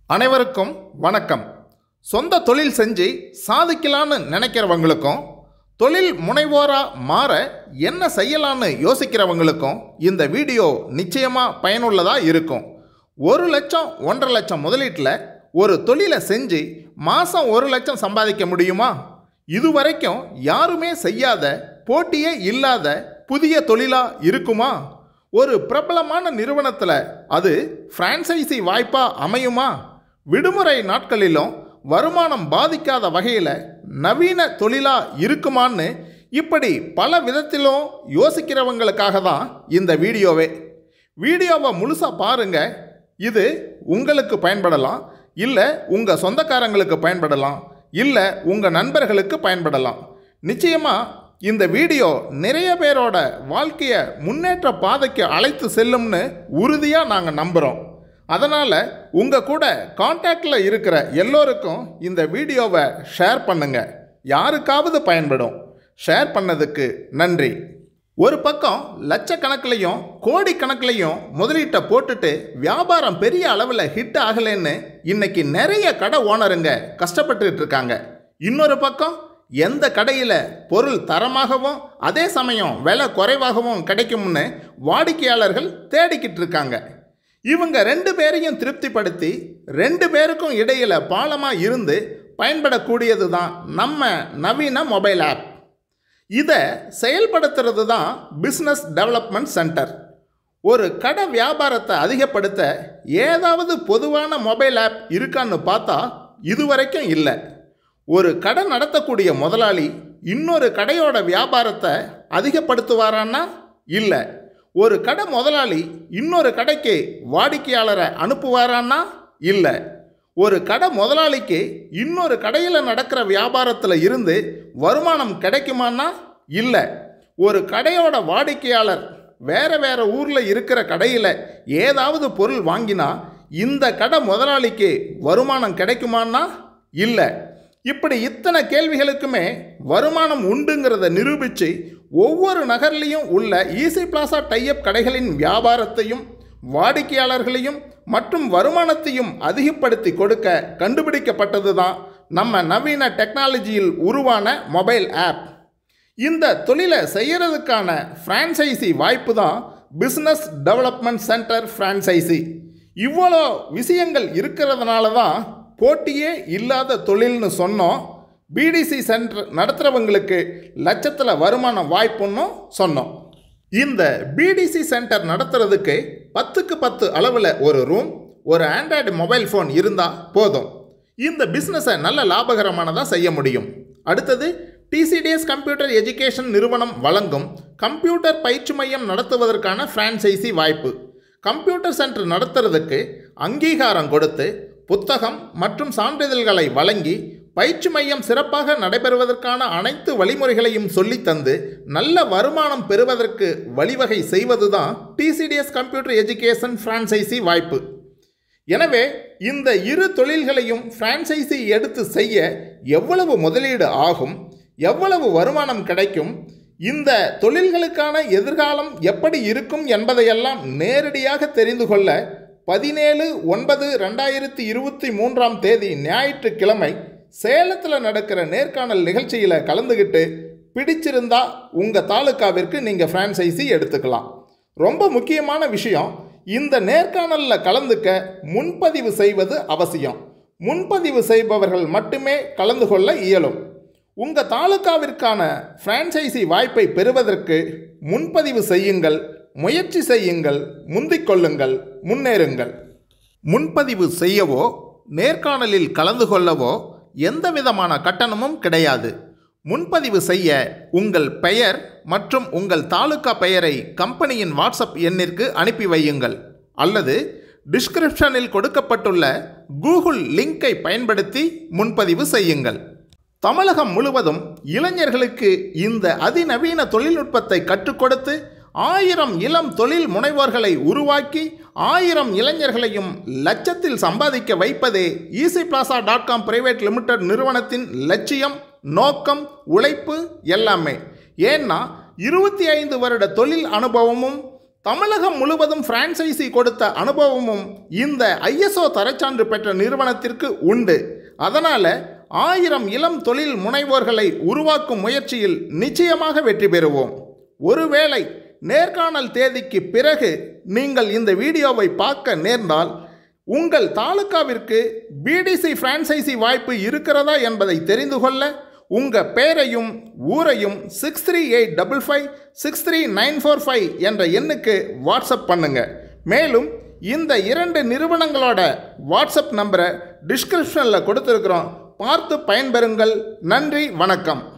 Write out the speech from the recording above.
அனைவருக்கும் வணக்கம் சொந்த தொழில் செஞ்சு சாதிக்கலான்னு நினைக்கிறவங்களுக்கும் தொழில் முனைவோராக மாற என்ன செய்யலான்னு யோசிக்கிறவங்களுக்கும் இந்த வீடியோ நிச்சயமாக பயனுள்ளதாக இருக்கும் ஒரு லட்சம் ஒன்றரை லட்சம் முதலீட்டில் ஒரு தொழிலை செஞ்சு மாதம் ஒரு லட்சம் சம்பாதிக்க முடியுமா இதுவரைக்கும் யாருமே செய்யாத போட்டியே இல்லாத புதிய தொழிலாக இருக்குமா ஒரு பிரபலமான நிறுவனத்தில் அது ஃப்ரான்சைசி வாய்ப்பாக அமையுமா விடுமுறை நாட்களிலும் வருமானம் பாதிக்காத வகையில் நவீன தொழிலாக இருக்குமான்னு இப்படி பல விதத்திலும் யோசிக்கிறவங்களுக்காக தான் இந்த வீடியோவே வீடியோவை முழுசாக பாருங்கள் இது உங்களுக்கு பயன்படலாம் இல்லை உங்கள் சொந்தக்காரங்களுக்கு பயன்படலாம் இல்லை உங்கள் நண்பர்களுக்கு பயன்படலாம் நிச்சயமாக இந்த வீடியோ நிறைய பேரோட வாழ்க்கையை முன்னேற்ற பாதைக்கு அழைத்து செல்லும்னு உறுதியாக நாங்கள் நம்புகிறோம் அதனால் உங்கள் கூட காண்டாக்டில் இருக்கிற எல்லோருக்கும் இந்த வீடியோவை ஷேர் பண்ணுங்கள் யாருக்காவது பயன்படும் ஷேர் பண்ணதுக்கு நன்றி ஒரு பக்கம் லட்சக்கணக்கிலையும் கோடிக்கணக்கிலையும் முதலீட்டை போட்டுட்டு வியாபாரம் பெரிய அளவில் ஹிட் ஆகலைன்னு இன்னைக்கு நிறைய கடை ஓனருங்க கஷ்டப்பட்டுட்டு இருக்காங்க இன்னொரு பக்கம் எந்த கடையில் பொருள் தரமாகவும் அதே சமயம் விலை குறைவாகவும் கிடைக்கும்னு வாடிக்கையாளர்கள் தேடிக்கிட்டு இருக்காங்க இவங்க ரெண்டு பேரையும் திருப்திப்படுத்தி ரெண்டு பேருக்கும் இடையில பாலமாக இருந்து பயன்படக்கூடியது தான் நம்ம நவீன மொபைல் ஆப் இதை செயல்படுத்துறது தான் பிஸ்னஸ் டெவலப்மெண்ட் சென்டர் ஒரு கடை வியாபாரத்தை அதிகப்படுத்த ஏதாவது பொதுவான மொபைல் ஆப் இருக்கான்னு பார்த்தா இதுவரைக்கும் இல்லை ஒரு கடை நடத்தக்கூடிய முதலாளி இன்னொரு கடையோட வியாபாரத்தை அதிகப்படுத்துவாரான்னா இல்லை ஒரு கடை முதலாளி இன்னொரு கடைக்கு வாடிக்கையாளரை அனுப்புவாரான்னா இல்லை ஒரு கடை முதலாளிக்கு இன்னொரு கடையில் நடக்கிற வியாபாரத்தில் இருந்து வருமானம் கிடைக்குமான்னா இல்லை ஒரு கடையோட வாடிக்கையாளர் வேற வேற ஊரில் இருக்கிற கடையில் ஏதாவது பொருள் வாங்கினா இந்த கடை முதலாளிக்கு வருமானம் கிடைக்குமான்னா இல்லை இப்படி இத்தனை கேள்விகளுக்குமே வருமானம் உண்டுங்கிறத நிரூபித்து ஒவ்வொரு நகர்லேயும் உள்ள ஈசி பிளாசா டைப் கடைகளின் வியாபாரத்தையும் வாடிக்கையாளர்களையும் மற்றும் வருமானத்தையும் அதிகப்படுத்தி கொடுக்க கண்டுபிடிக்கப்பட்டது தான் நம்ம நவீன டெக்னாலஜியில் உருவான மொபைல் ஆப் இந்த தொழிலை செய்யறதுக்கான ஃப்ரான்சைசி வாய்ப்பு தான் பிஸ்னஸ் டெவலப்மெண்ட் சென்டர் ஃப்ரான்சைசி இவ்வளோ விஷயங்கள் இருக்கிறதுனால தான் போட்டியே இல்லாத தொழில்னு சொன்னோம் பிடிசி சென்டர் நடத்துகிறவங்களுக்கு லட்சத்தில் வருமான வாய்ப்புன்னு சொன்னோம் இந்த பிடிசி சென்டர் நடத்துறதுக்கு பத்துக்கு பத்து அளவில் ஒரு ரூம் ஒரு ஆண்ட்ராய்டு மொபைல் ஃபோன் இருந்தால் போதும் இந்த பிஸ்னஸை நல்ல லாபகரமானதாக செய்ய முடியும் அடுத்தது டிசிடிஎஸ் கம்ப்யூட்டர் எஜுகேஷன் நிறுவனம் வழங்கும் கம்ப்யூட்டர் பயிற்சி மையம் நடத்துவதற்கான ஃப்ரான்சைசி வாய்ப்பு கம்ப்யூட்டர் சென்டர் நடத்துறதுக்கு அங்கீகாரம் கொடுத்து புத்தகம் மற்றும் சான்றிதழ்களை வழங்கி பயிற்சி மையம் சிறப்பாக நடைபெறுவதற்கான அனைத்து வழிமுறைகளையும் சொல்லித்தந்து நல்ல வருமானம் பெறுவதற்கு வழிவகை செய்வதுதான் டிசிடிஎஸ் கம்ப்யூட்டர் எஜுகேஷன் ஃப்ரான்சைசி வாய்ப்பு எனவே இந்த இரு தொழில்களையும் ஃப்ரான்சைசி எடுத்து செய்ய எவ்வளவு முதலீடு ஆகும் எவ்வளவு வருமானம் கிடைக்கும் இந்த தொழில்களுக்கான எதிர்காலம் எப்படி இருக்கும் என்பதையெல்லாம் நேரடியாக தெரிந்து கொள்ள பதினேழு ஒன்பது ரெண்டாயிரத்தி இருபத்தி மூன்றாம் தேதி ஞாயிற்றுக்கிழமை சேலத்தில் நடக்கிற நேர்காணல் நிகழ்ச்சியில் கலந்துக்கிட்டு பிடிச்சிருந்தா உங்கள் தாலுக்காவிற்கு நீங்கள் ஃப்ரான்சைசி எடுத்துக்கலாம் ரொம்ப முக்கியமான விஷயம் இந்த நேர்காணலில் கலந்துக்க முன்பதிவு செய்வது அவசியம் முன்பதிவு செய்பவர்கள் மட்டுமே கலந்து கொள்ள இயலும் உங்கள் தாலுக்காவிற்கான ஃப்ரான்சைசி வாய்ப்பை பெறுவதற்கு முன்பதிவு செய்யுங்கள் முயற்சி செய்யுங்கள் முந்திக் கொள்ளுங்கள் முன்னேறுங்கள் முன்பதிவு செய்யவோ நேர்காணலில் கலந்து கொள்ளவோ எந்த விதமான கட்டணமும் கிடையாது முன்பதிவு செய்ய உங்கள் பெயர் மற்றும் உங்கள் தாலுகா பெயரை கம்பெனியின் வாட்ஸ்அப் எண்ணிற்கு அனுப்பி வையுங்கள் அல்லது டிஸ்கிரிப்ஷனில் கொடுக்கப்பட்டுள்ள கூகுள் லிங்கை பயன்படுத்தி முன்பதிவு செய்யுங்கள் தமிழகம் முழுவதும் இளைஞர்களுக்கு இந்த அதிநவீன தொழில்நுட்பத்தை கற்றுக் கொடுத்து ஆயிரம் இளம் தொழில் முனைவோர்களை உருவாக்கி ஆயிரம் இளைஞர்களையும் லட்சத்தில் சம்பாதிக்க வைப்பதே easy plaza dot com private limited நிறுவனத்தின் லட்சியம் நோக்கம் உழைப்பு எல்லாமே ஏன்னா இருபத்தி ஐந்து வருட தொழில் அனுபவமும் தமிழகம் முழுவதும் பிரான்சைசி கொடுத்த அனுபவமும் இந்த ஐஎஸ்ஓ தரச்சான்று பெற்ற நிறுவனத்திற்கு உண்டு அதனால் ஆயிரம் இளம் தொழில் முனைவோர்களை உருவாக்கும் முயற்சியில் நிச்சயமாக வெற்றி பெறுவோம் ஒருவேளை நேர்காணல் தேதிக்கு பிறகு நீங்கள் இந்த வீடியோவை பார்க்க நேர்ந்தால் உங்கள் தாலுக்காவிற்கு பிடிசி பிரான்சைசி வாய்ப்பு இருக்கிறதா என்பதை தெரிந்து கொள்ள உங்கள் பெயரையும் ஊரையும் six three eight double five six three nine four five என்ற எண்ணுக்கு வாட்ஸ்அப் பண்ணுங்க மேலும் இந்த இரண்டு நிறுவனங்களோட வாட்ஸ்அப் நம்பரை டிஸ்கிரிப்ஷனில் கொடுத்துருக்குறோம் பார்த்து பயன்பெறுங்கள் நன்றி வணக்கம்